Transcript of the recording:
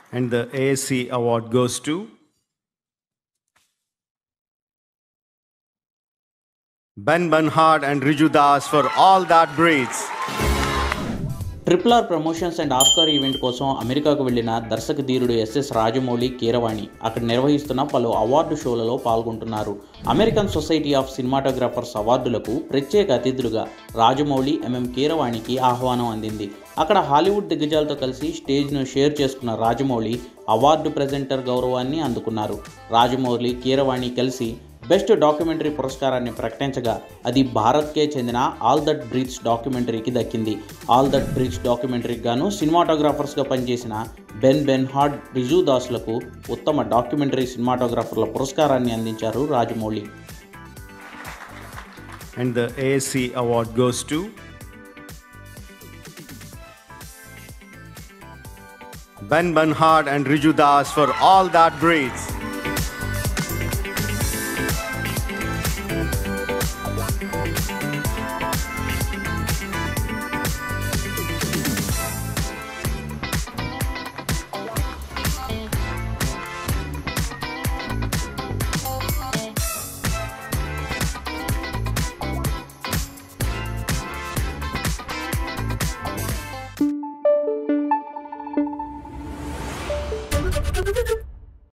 And the ASC award goes to Ben Banhard and Riju Das for All That Breathes. Triple R promotions and Oscar event కోసం అమెరికాకు వెళ్లిన దర్శక ధీరుడు SS Rajamouli Keeravani అక్కడ నిర్వహిస్తున్న పలు అవార్డు షోలలో పాల్గొంటున్నారు అమెరికన్ సొసైటీ ఆఫ్ సినిమాటోగ్రాఫర్స్ అవార్డులకు ప్రత్యేక అతిథులుగా రాజమౌళి ఎంఎం కీరవాణికి ఆహ్వానం అందింది అక్కడ హాలీవుడ్ దిగ్గజాలతో కలిసి స్టేజ్ను షేర్ చేసుకున్న రాజమౌళి అవార్డు ప్రెజెంటర్ గౌరవాన్ని అందుకున్నారు రాజమౌళి కీరవాణి కలిసి బెస్ట్ డాక్యుమెంటరీ పురస్కారాన్ని ప్రకటించగా అది భారత్కే చెందిన ఆల్ దట్ బ్రీత్స్ డాక్యుమెంటరీకి దక్కింది ఆల్ దట్ బ్రీత్స్ డాక్యుమెంటరీకి గాను సినిమాటోగ్రాఫర్స్గా పనిచేసిన బెన్ బెన్ హార్డ్ రిజు దాస్లకు ఉత్తమ డాక్యుమెంటరీ సినిమాటోగ్రాఫర్ల పురస్కారాన్ని అందించారు Rajamouli And the ASC award goes to Ben Banhard and Riju Das for All That Breathes.